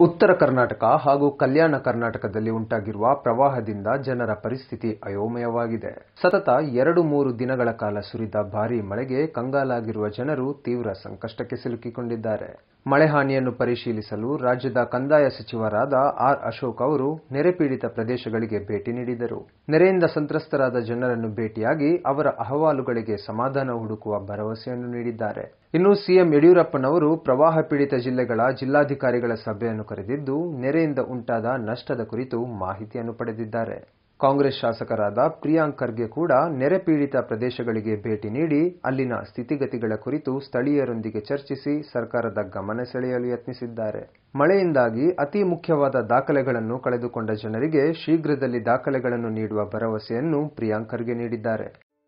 ಉತ್ತರ ಕರ್ನಾಟಕ ಹಾಗೂ ಕಲ್ಯಾಣ ಕರ್ನಾಟಕದಲ್ಲಿ ಉಂಟಾಗಿರುವ ಪ್ರವಾಹದಿಂದ ಜನರ ಪರಿಸ್ಥಿತಿ ಅಯೋಮಯವಾಗಿದೆ ಸತತ ಎರಡು ಮೂರು ದಿನಗಳ ಕಾಲ ಸುರಿದ ಭಾರೀ ಮಳೆಗೆ ಕಂಗಾಲಾಗಿರುವ ಜನರು ತೀವ್ರ ಸಂಕಷ್ಟಕ್ಕೆ ಸಿಲುಕಿಕೊಂಡಿದ್ದಾರೆ ಮಳೆ ಹಾನಿಯನ್ನು ಪರಿಶೀಲಿಸಲು ರಾಜ್ಯದ ಕಂದಾಯ ಸಚಿವರಾದ ಆರ್ ಅಶೋಕ್ ಅವರು ನೆರೆಪೀಡಿತ ಪ್ರದೇಶಗಳಿಗೆ ಭೇಟಿ ನೀಡಿದರು ನೆರೆಯಿಂದ ಸಂತ್ರಸ್ತರಾದ ಜನರನ್ನು ಭೇಟಿಯಾಗಿ ಅವರ ಅಹವಾಲುಗಳಿಗೆ ಸಮಾಧಾನ ಹುಡುಕುವ ಭರವಸೆಯನ್ನು ನೀಡಿದ್ದಾರೆ ಇನ್ನು ಸಿಎಂ ಯಡಿಯೂರಪ್ಪನವರು ಪ್ರವಾಹ ಪೀಡಿತ ಜಿಲ್ಲೆಗಳ ಜಿಲ್ಲಾಧಿಕಾರಿಗಳ ಸಭೆಯನ್ನು ಕರೆದಿದ್ದು ನೆರೆಯಿಂದ ಉಂಟಾದ ನಷ್ಟದ ಕುರಿತು ಮಾಹಿತಿಯನ್ನು ಪಡೆದಿದ್ದಾರೆ ಕಾಂಗ್ರೆಸ್ ಶಾಸಕರಾದ ಪ್ರಿಯಾಂಕ್ ಖರ್ಗೆ ಕೂಡ ನೆರೆ ಪೀಡಿತ ಪ್ರದೇಶಗಳಿಗೆ ಭೇಟಿ ನೀಡಿ ಅಲ್ಲಿನ ಸ್ಥಿತಿಗತಿಗಳ ಕುರಿತು ಸ್ಥಳೀಯರೊಂದಿಗೆ ಚರ್ಚಿಸಿ ಸರ್ಕಾರದ ಗಮನ ಸೆಳೆಯಲು ಯತ್ನಿಸಿದ್ದಾರೆ ಮಳೆಯಿಂದಾಗಿ ಅತಿ ಮುಖ್ಯವಾದ ದಾಖಲೆಗಳನ್ನು ಕಳೆದುಕೊಂಡ ಜನರಿಗೆ ಶೀಘ್ರದಲ್ಲಿ ದಾಖಲೆಗಳನ್ನು ನೀಡುವ ಭರವಸೆಯನ್ನು ಪ್ರಿಯಾಂಕ್ ಖರ್ಗೆ ನೀಡಿದ್ದಾರೆ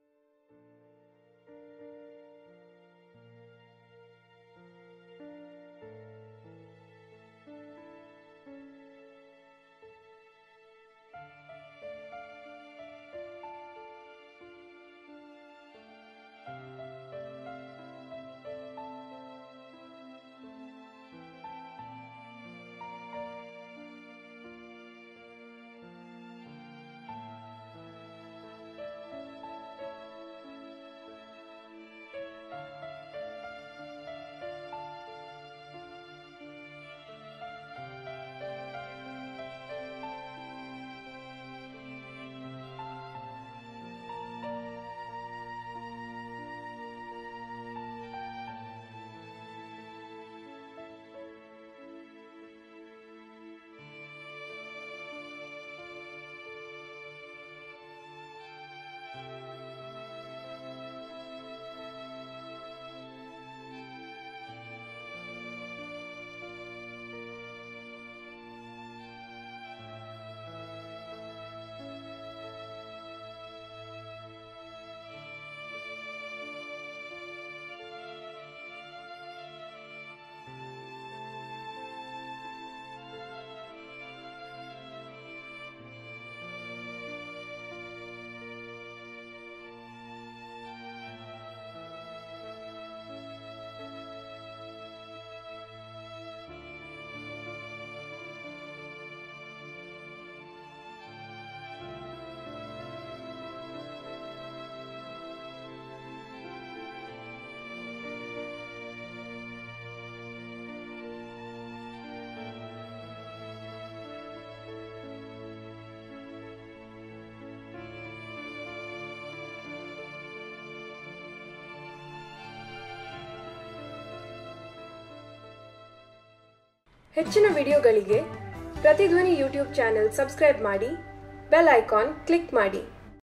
ಹೆಚ್ಚಿನ ವಿಡಿಯೋಗಳಿಗೆ ಪ್ರತಿಧ್ವನಿ ಯೂಟ್ಯೂಬ್ ಚಾನೆಲ್ ಸಬ್ಸ್ಕ್ರೈಬ್ ಮಾಡಿ ಬೆಲ್ ಐಕಾನ್ ಕ್ಲಿಕ್ ಮಾಡಿ